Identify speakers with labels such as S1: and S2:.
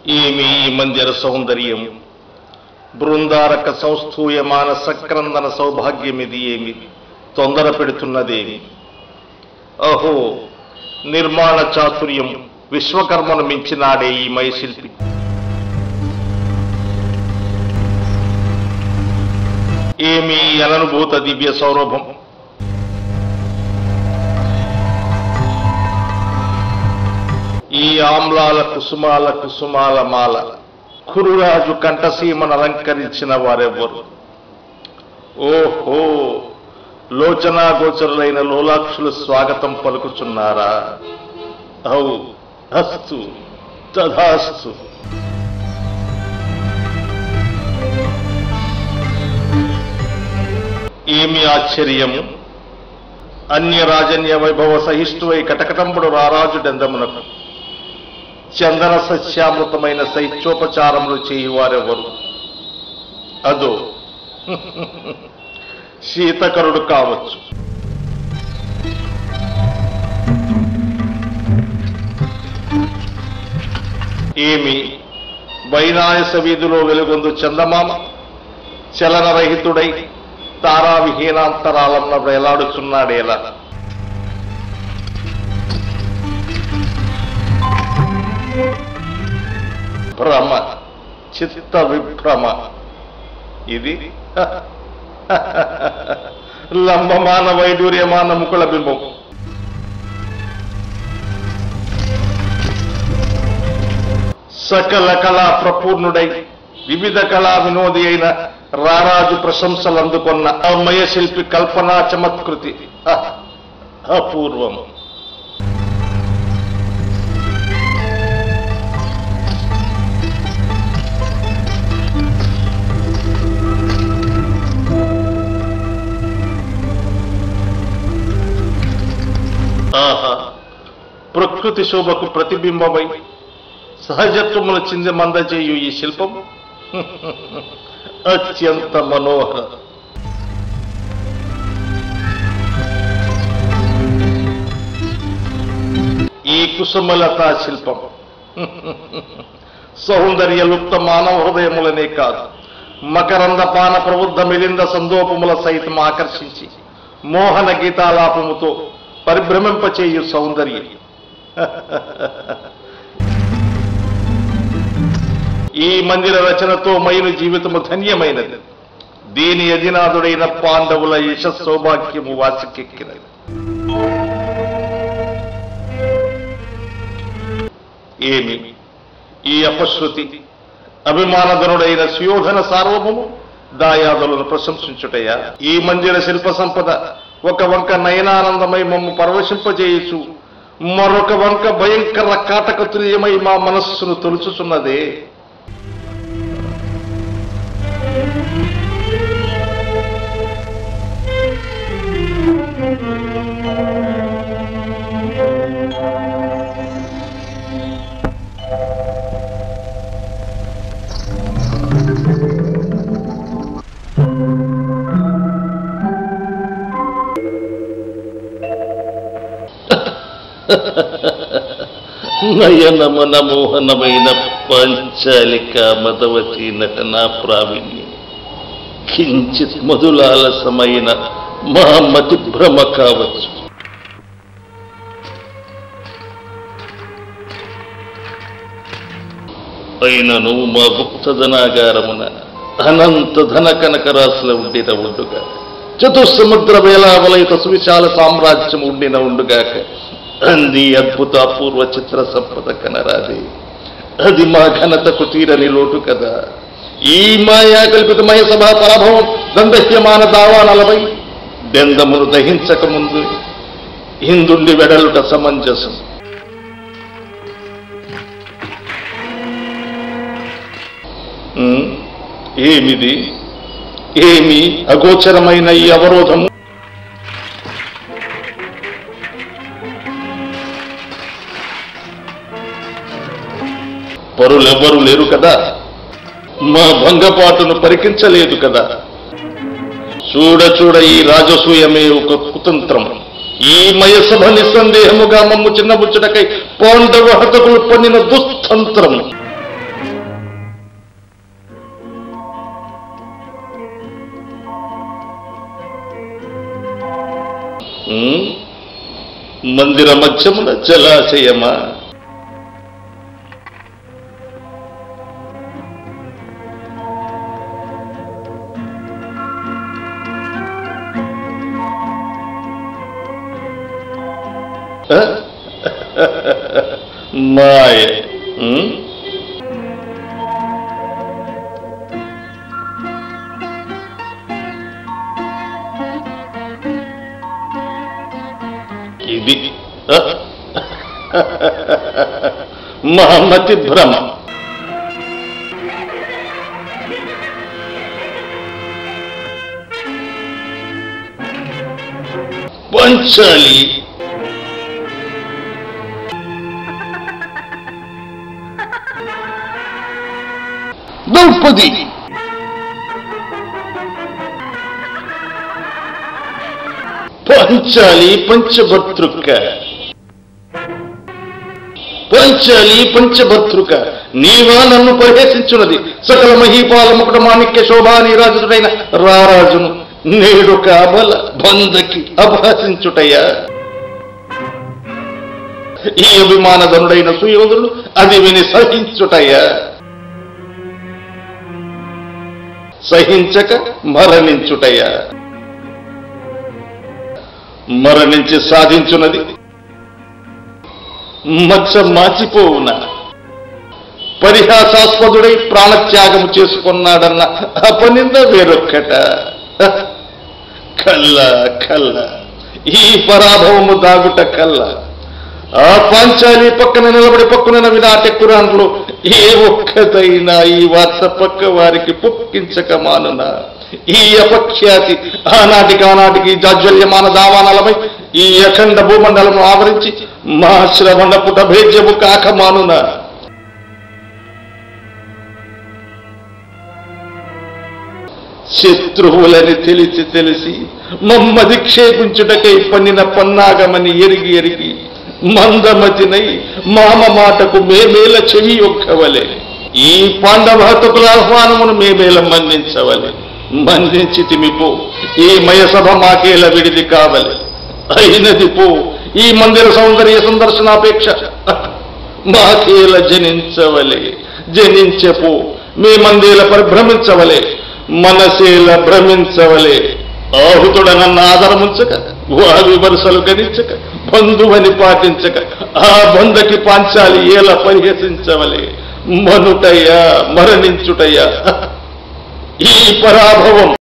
S1: ఏమి ఈ మందిర సౌందర్యం బృందారక సంస్థూయమాన సక్రందన సౌభాగ్యమిది ఏమి తొందర పెడుతున్నదేమి అహో నిర్మాణ చాతుర్యం విశ్వకర్మను మించినాడే ఈ మైశిల్పి ఏమి ఈ అననుభూత దివ్య సౌరభం ఈ ఆమ్లాల కుసుమాల కుసుమాల మాల కురురాజు కంఠసీమను అలంకరించిన వారెవ్వరు ఓహో లోచనాగోచరులైన లోలాక్షులు స్వాగతం పలుకుచున్నారా ఔ అస్తు తథాస్తు ఏమి ఆశ్చర్యము అన్య రాజన్య వైభవ సహిష్ఠువై కటకటంబుడు రారాజుడెందమునకు చందన సస్యామృతమైన శైత్యోపచారములు చేయువారెవరు అదో శీతకరుడు కావచ్చు ఏమి వైనాయస వీధిలో వెలుగొందు చందమామ చలనరహితుడై తారావిహీనాంతరాలన్న వేలాడుచున్నాడేలా భ్రమ చిత్త విభ్రమ ఇది లంబమాన వైడూర్యమాన ముకుల బింబం సకల కళా ప్రపూర్ణుడై వివిధ కళా వినోది అయిన రారాజు ప్రశంసలు అందుకున్న అమయ శిల్పి కల్పనా చమత్కృతి అహ్, అపూర్వం ఆహా ప్రకృతి శోభకు ప్రతిబింబమై సహజత్వముల చింది మందజేయు ఈ శిల్పం అత్యంత మనోహర ఈ కుసుమలతా శిల్పం సౌందర్యలుప్త మానవ హృదయములనే కాదు మకరంద పాన ప్రబుద్ధ మిలింద సందోపముల సైతం ఆకర్షించి మోహన గీతాలాపముతో పరిభ్రమింపచేయు సౌందర్యం ఈ మందిర రచనతో మైలు జీవితము ధన్యమైనది దీని యజినాథుడైన పాండవుల యశ సౌభాగ్యము వాసికెక్కినది ఏమి ఈ అపశృతి అభిమానధనుడైన సుయోధన సార్వభౌము దాయాదులను ప్రశంసించుటయా ఈ మందిర శిల్ప సంపద ఒక వంక నయనానందమై మమ్ము పరవశింపజేయచు మరొక వంక భయంకర కాటకతుల్యమై మా మనస్సును తొలుచుచున్నదే నయనమన మోహనమైన పాంచాలిక మదవతి నటనా ప్రావీణ్యం కించిత్ మధులాలసమైన మా మతి భ్రమ కావచ్చు అయినను మా గుప్తధనాగారమున అనంత ధన కనకరాశుల ఉండిన ఉండుగా చతుస్సముద్ర వేలావలైత సువిశాల సామ్రాజ్యం ఉండిన ఉండుగాక అంది అద్భుత అపూర్వ చిత్ర సంపద కనరాదే అది మా ఘనతకు తీరని లోటు కదా ఈ మాయా కల్పితమయ సభా పరాభవం దందహ్యమాన దావానలపై బెందమును దహించక ముందు ఇందుండి వెడలుట సమంజసం ఉమ్, ఏమిది ఏమి అగోచరమైన ఈ అవరోధము పరులెవ్వరూ లేరు కదా మా భంగపాటును పరికించలేదు కదా చూడ చూడ ఈ రాజసూయమే ఒక కుతంత్రం ఈ మయసభ నిస్సందేహముగా మమ్ము చిన్నబుచ్చుటకై పాండవ హతకులు పన్నిన దుస్తంత్రం మందిర మధ్యమున జలాశయమా ఆ? మాయ ఉం? ఇది ఆ? మహమ్మతి భ్రమ పంచాలి ద్రౌపది పంచాలి పంచభర్తృక పంచాలి పంచభర్తృక నీవా నన్ను పరిహసించున్నది సకల మహీపాలముకుట మాణిక్య శోభాని రాజుడైన రారాజును నేడు కాబల బందకి అభాసించుటయ్యా ఈ అభిమానధనుడైన సుయోధుడు అది విని సహించుటయ్యా సహించక మరణించుటయ్యా మరణించి సాధించున్నది మచ్చ మాచిపోవున పరిహాసాస్పదుడై ప్రాణత్యాగము చేసుకున్నాడన్న అపనింద వేరొక్కట కల్ల కల్ల ఈ పరాభవము దాగుట కల్ల ఆ పాంచాలి పక్కన నిలబడి పక్కున వినాటెక్కురాన్లో ఏ ఒక్కదైనా ఈ వార్త పక్క వారికి పొక్కించక మానునా ఈ అపఖ్యాతి ఆనాటికి ఆనాటికి జాజ్వల్యమాన దావానలమై ఈ అఖండ భూమండలము ఆవరించి మా శ్రవణ పుట భేద్యము కాక మానునా శత్రువులని తెలిసి తెలిసి మమ్మధిక్షేపించుటకై పన్నిన పన్నాగమని ఎరిగి ఎరిగి మందమతినై మామ మాటకు మేమేల చెవి ఒక్కవలే ఈ పాండవహతకుల ఆహ్వానమును మేమేల మన్నించవలే మన్నించి తిమిపో ఈ మయసభ మాకేల విడిది కావలే అయినది పో ఈ మందిర సౌందర్య సందర్శనాపేక్ష మాకేల జనించవలే జనించపో మేమందేల పరిభ్రమించవలే మనసేల భ్రమించవలే ఆహుతుడనన్న ఆదరముంచక వారి వరుసలు గణించక బంధువని పాటించక ఆ బంధకి పాంచాలి ఏల పరిహసించవలే మనుటయ్యా మరణించుటయ్యా ఈ పరాభవం